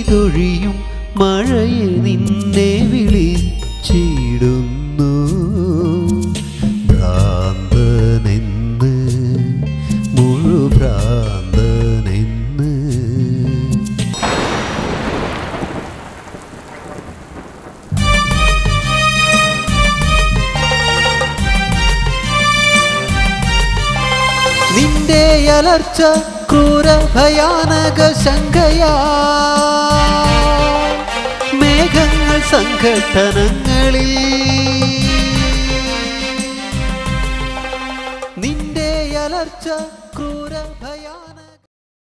പെയ്തൊഴിയും മഴയെ നിന്നെ വിളിച്ചിടുന്നു ഭ്രാന്തനെന്ന് മുഴുഭ്രാന്തനെന്ന് നിന്റെ അലർച്ച ക്രൂര ഭയാനക ശങ്കയാ മേഘങ്ങൾ സംഘട്ടനങ്ങളിൽ നിന്റെ അലർച്ച